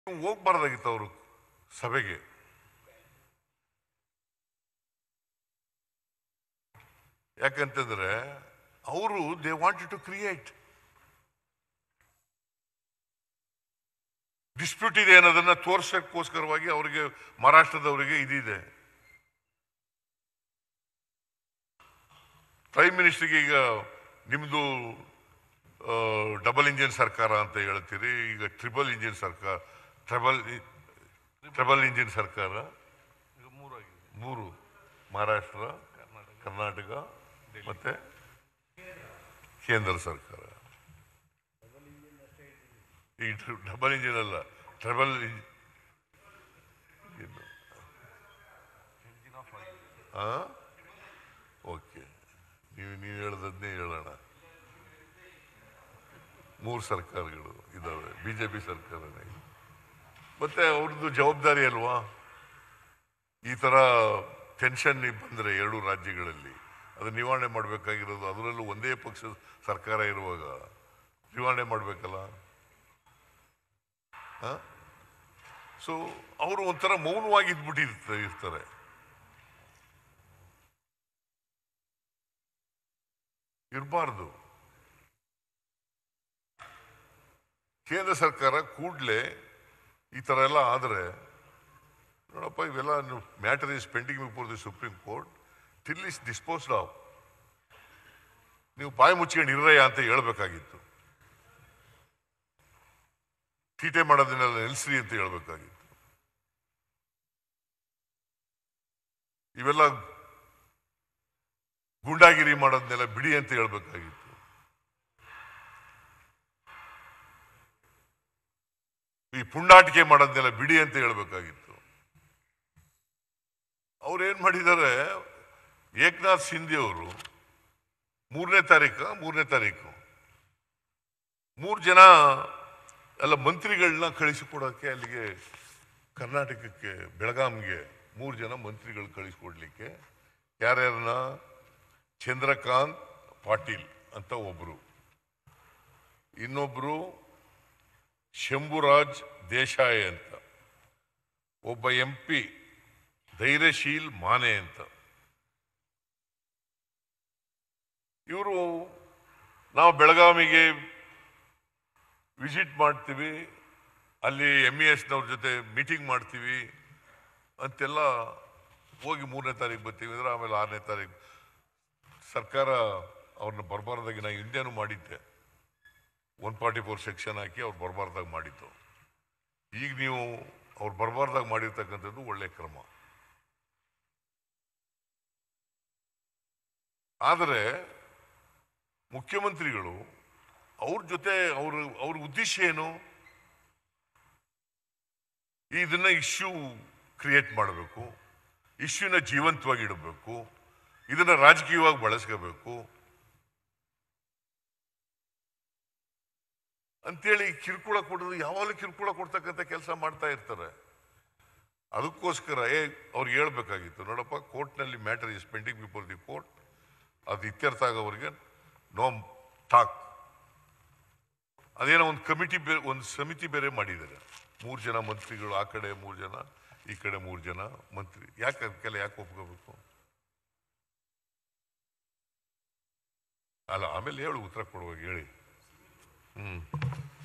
ನೀವು ಹೋಗ್ಬಾರ್ದಾಗಿತ್ತು ಅವರು ಸಭೆಗೆ ಯಾಕಂತಂದ್ರೆ ಅವರು they want to create dispute ಇದೆ ಅನ್ನೋದನ್ನ ತೋರ್ಸಕ್ಕೋಸ್ಕರವಾಗಿ ಅವರಿಗೆ ಮಹಾರಾಷ್ಟ್ರದವರಿಗೆ ಇದಿದೆ ಪ್ರೈಮ್ ಮಿನಿಸ್ಟರ್ಗೆ ಈಗ ನಿಮ್ದು ಡಬಲ್ ಇಂಜಿನ್ ಸರ್ಕಾರ ಅಂತ ಹೇಳ್ತೀರಿ ಈಗ ಟ್ರಿಬಲ್ ಇಂಜಿನ್ ಸರ್ಕಾರ ಟ್ರಬಲ್ ಟ್ರಬಲ್ ಇಂಜಿನ್ ಸರ್ಕಾರ ಈಗ ಮೂರಾಗಿದೆ ಮೂರು ಮಹಾರಾಷ್ಟ್ರ ಕರ್ನಾಟಕ ಮತ್ತೆ ಕೇಂದ್ರ ಸರ್ಕಾರ ಈ ಡಬಲ್ ಇಂಜಿನ್ ಅಲ್ಲ ಟ್ರಬಲ್ ಎಂಜಿನ್ ಆಫ್ ಆಗಿದೆ ಆ ಓಕೆ ನೀವು ನೀವು ಹೇಳದನ್ನೇ ಹೇಳೋಣ ಮೂರು ಸರ್ಕಾರಗಳು ಇದ್ದಾವೆ ಬಿಜೆಪಿ ಸರ್ಕಾರನೇ ಮತ್ತೆ ಅವ್ರದ್ದು ಜವಾಬ್ದಾರಿ ಅಲ್ವಾ ಈ ತರ ಟೆನ್ಷನ್ ಬಂದ್ರೆ ಎರಡು ರಾಜ್ಯಗಳಲ್ಲಿ ಅದು ನಿವಾರಣೆ ಮಾಡಬೇಕಾಗಿರೋದು ಅದರಲ್ಲೂ ಒಂದೇ ಪಕ್ಷ ಸರ್ಕಾರ ಇರುವಾಗ ನಿವಾರಣೆ ಮಾಡಬೇಕಲ್ಲ ಸೊ ಅವರು ಒಂಥರ ಮೌನವಾಗಿ ಇದ್ಬಿಟ್ಟಿರ್ತ ಇರ್ತಾರೆ ಇರಬಾರ್ದು ಕೇಂದ್ರ ಸರ್ಕಾರ ಕೂಡಲೇ ಈ ಥರ ಎಲ್ಲ ಆದರೆ ನೋಡಪ್ಪ ಇವೆಲ್ಲ ನೀವು matter is pending before the Supreme Court till is disposed of ನೀವು ಬಾಯಿ ಮುಚ್ಕೊಂಡು ಇರ್ರಯ್ಯ ಅಂತ ಹೇಳ್ಬೇಕಾಗಿತ್ತು ತೀಟೆ ಮಾಡೋದನ್ನೆಲ್ಲ ನಿಲ್ಲಿಸ್ರಿ ಅಂತ ಹೇಳ್ಬೇಕಾಗಿತ್ತು ಇವೆಲ್ಲ ಗೂಂಡಾಗಿರಿ ಮಾಡೋದನ್ನೆಲ್ಲ ಬಿಡಿ ಅಂತ ಹೇಳ್ಬೇಕಾಗಿತ್ತು ಈ ಪುಂಡಾಟಿಕೆ ಮಾಡೋದನ್ನೆಲ್ಲ ಬಿಡಿ ಅಂತ ಹೇಳ್ಬೇಕಾಗಿತ್ತು ಅವ್ರು ಏನ್ ಮಾಡಿದ್ದಾರೆ ಏಕನಾಥ್ ಶಿಂದೆ ಅವರು ಮೂರನೇ ತಾರೀಕು ಮೂರನೇ ತಾರೀಕು ಮೂರು ಜನ ಎಲ್ಲ ಮಂತ್ರಿಗಳನ್ನ ಕಳಿಸಿಕೊಡೋಕೆ ಅಲ್ಲಿಗೆ ಕರ್ನಾಟಕಕ್ಕೆ ಬೆಳಗಾಂಗೆ ಮೂರು ಜನ ಮಂತ್ರಿಗಳು ಕಳಿಸ್ಕೊಡ್ಲಿಕ್ಕೆ ಯಾರ್ಯಾರನ್ನ ಚಂದ್ರಕಾಂತ್ ಪಾಟೀಲ್ ಅಂತ ಒಬ್ರು ಇನ್ನೊಬ್ರು ಶಂಭುರಾಜ್ ದೇಶಾಯ್ ಅಂತ ಒಬ್ಬ ಎಂ ಪಿ ಧೈರ್ಯಶೀಲ್ ಮಾನೆ ಅಂತ ಇವರು ನಾವು ಬೆಳಗಾವಿಗೆ ವಿಸಿಟ್ ಮಾಡ್ತೀವಿ ಅಲ್ಲಿ ಎಮ್ ಇ ಎಸ್ನವ್ರ ಜೊತೆ ಮೀಟಿಂಗ್ ಮಾಡ್ತೀವಿ ಅಂತೆಲ್ಲ ಹೋಗಿ ಮೂರನೇ ತಾರೀಕು ಬರ್ತೀವಿ ಅಂದ್ರೆ ಆಮೇಲೆ ಆರನೇ ತಾರೀಕು ಸರ್ಕಾರ ಅವ್ರನ್ನ ಬರಬಾರ್ದಾಗಿ ನಾನು ಹಿಂದೆನೂ ಮಾಡಿದ್ದೆ ಒನ್ ಫಾರ್ಟಿ ಫೋರ್ ಸೆಕ್ಷನ್ ಹಾಕಿ ಅವ್ರು ಬರಬಾರ್ದಾಗ ಮಾಡಿದ್ದು ಈಗ ನೀವು ಅವ್ರು ಬರಬಾರ್ದಾಗ ಮಾಡಿರ್ತಕ್ಕಂಥದ್ದು ಒಳ್ಳೆ ಕ್ರಮ ಆದರೆ ಮುಖ್ಯಮಂತ್ರಿಗಳು ಅವ್ರ ಜೊತೆ ಅವ್ರ ಅವ್ರ ಉದ್ದೇಶ ಏನು ಇದನ್ನ ಇಶ್ಯೂ ಕ್ರಿಯೇಟ್ ಮಾಡಬೇಕು ಇಶ್ಯೂನ ಜೀವಂತವಾಗಿ ಇಡಬೇಕು ಇದನ್ನ ರಾಜಕೀಯವಾಗಿ ಬಳಸ್ಕೋಬೇಕು ಅಂತೇಳಿ ಕಿರುಕುಳ ಕೊಡೋದು ಯಾವಾಗಲೂ ಕಿರುಕುಳ ಕೊಡ್ತಕ್ಕಂಥ ಕೆಲಸ ಮಾಡ್ತಾ ಇರ್ತಾರೆ ಅದಕ್ಕೋಸ್ಕರ ಏ ಅವ್ರಿಗೆ ಹೇಳ್ಬೇಕಾಗಿತ್ತು ನೋಡಪ್ಪ ಕೋರ್ಟ್ನಲ್ಲಿ matter is pending before the court ಅದು ಇತ್ಯರ್ಥ ಆಗೋವರೆಗೆ ನೋ ಟಾಕ್ ಅದೇನೋ ಒಂದು ಕಮಿಟಿ ಬೇರೆ ಒಂದು ಸಮಿತಿ ಬೇರೆ ಮಾಡಿದ್ದಾರೆ ಮೂರು ಜನ ಮಂತ್ರಿಗಳು ಆ ಕಡೆ ಮೂರು ಜನ ಈ ಕಡೆ ಮೂರು ಜನ ಮಂತ್ರಿ ಯಾಕೆ ಅದಕ್ಕೆಲ್ಲ ಯಾಕೆ ಒಪ್ಕೋಬೇಕು ಅಲ್ಲ ಆಮೇಲೆ ಹೇಳು ಉತ್ತರ ಕೊಡುವಾಗ ಹೇಳಿ ಹ್ಮ್